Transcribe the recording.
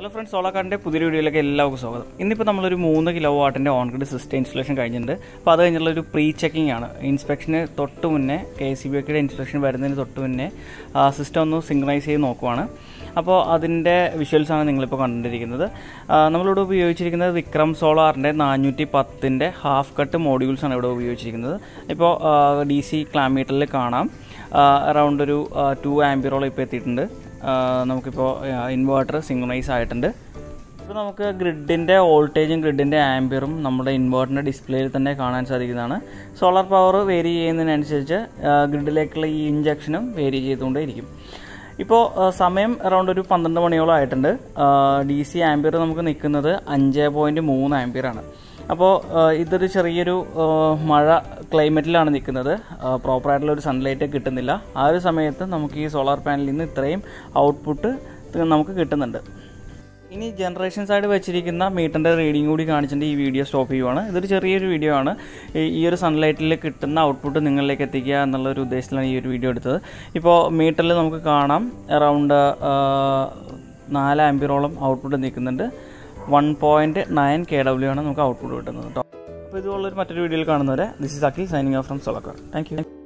hello friends സോളാക്കാറിൻ്റെ പുതിയൊരു വീഡിയോയിലേക്ക് എല്ലാവർക്കും സ്വാഗതം ഇന്നിപ്പോൾ നമ്മളൊരു മൂന്ന് കിലോ വാട്ടിൻ്റെ ഓൺ ഗ്രിഡ് സിസ്റ്റം ഇൻസ്റ്റലേഷൻ കഴിഞ്ഞിട്ടുണ്ട് അപ്പോൾ അത് കഴിഞ്ഞുള്ള ഒരു പ്രീ ചെക്കിംഗ് ആണ് ഇൻസ്പെക്ഷന് തൊട്ട് മുന്നേ കെ സി ബി ഒക്കെയുടെ ഇൻസ്പെക്ഷൻ വരുന്നതിന് തൊട്ട് മുന്നേ സിസ്റ്റം ഒന്ന് സിങ്ക്രൈസ് ചെയ്ത് നോക്കുവാണ് അപ്പോൾ അതിൻ്റെ വിഷ്വൽസാണ് നിങ്ങളിപ്പോൾ കണ്ടിരിക്കുന്നത് ആ, നമ്മളിവിടെ ഉപയോഗിച്ചിരിക്കുന്നത് വിക്രം സോളാറിൻ്റെ നാനൂറ്റി പത്തിൻ്റെ ഹാഫ് കട്ട് മോഡ്യൂൾസാണ് ഇവിടെ ഉപയോഗിച്ചിരിക്കുന്നത് ഇപ്പോൾ ഡി സി ക്ലാമീറ്ററിൽ കാണാം അറൗണ്ട് ഒരു ടു ആംബിയറോളം ഇപ്പോൾ എത്തിയിട്ടുണ്ട് ആ, നമുക്കിപ്പോൾ ഇൻവേർട്ടർ സിങ്ക്രൈസ് ആയിട്ടുണ്ട് ഇപ്പോൾ നമുക്ക് ഗ്രിഡിൻ്റെ വോൾട്ടേജും ഗ്രിഡിൻ്റെ ആംബിയറും നമ്മുടെ ഇൻവേർട്ടറിൻ്റെ ഡിസ്പ്ലേയിൽ തന്നെ കാണാൻ സാധിക്കുന്നതാണ് സോളാർ പവർ വേരി ചെയ്യുന്നതിനനുസരിച്ച് ഗ്രിഡിലേക്കുള്ള ഈ ഇഞ്ചക്ഷനും വേരി ചെയ്തുകൊണ്ടേയിരിക്കും ഇപ്പോൾ ആ, സമയം അറൗണ്ട് ഒരു പന്ത്രണ്ട് മണിയോളം ആയിട്ടുണ്ട് ഡി സി ആംബിയർ നമുക്ക് നിൽക്കുന്നത് അഞ്ച് പോയിൻറ്റ് മൂന്ന് ആംബിയറാണ് അപ്പോൾ ഇതൊരു ചെറിയൊരു ആ, മഴ ക്ലൈമറ്റിലാണ് നിൽക്കുന്നത് പ്രോപ്പറായിട്ടുള്ള ഒരു സൺലൈറ്റ് കിട്ടുന്നില്ല ആ ഒരു സമയത്ത് നമുക്ക് ഈ സോളാർ പാനലിൽ നിന്ന് ഇത്രയും ഔട്ട്പുട്ട് നമുക്ക് കിട്ടുന്നുണ്ട് ഇനി ജനറേഷൻ സൈഡ് വെച്ചിരിക്കുന്ന മീറ്ററിൻ്റെ റീഡിംഗ് കൂടി കാണിച്ചിട്ട് ഈ വീഡിയോ സ്റ്റോപ്പ് ചെയ്യുവാണ് ഇതൊരു ചെറിയൊരു വീഡിയോ ആണ് ഈ- ഈ ഒരു സൺലൈറ്റിൽ കിട്ടുന്ന ഔട്ട്പുട്ട് നിങ്ങളിലേക്ക് എത്തിക്കുക എന്നുള്ള ഒരു ഉദ്ദേശത്തിലാണ് ഈ ഒരു വീഡിയോ എടുത്തത് ഇപ്പോൾ മീറ്ററിൽ നമുക്ക് കാണാം അറൗണ്ട് നാല് ആംബിയറോളം ഔട്ട്പുട്ട് നിൽക്കുന്നുണ്ട് one point nine K W ആണ് നമുക്ക് ഔട്ട്പുട്ട് കിട്ടുന്നത് കേട്ടോ അപ്പോൾ ഇതുപോലൊരു മറ്റൊരു വീഡിയോയിൽ കാണുന്നവരെ this is Akhil signing off from സോളക്കാർ താങ്ക് യു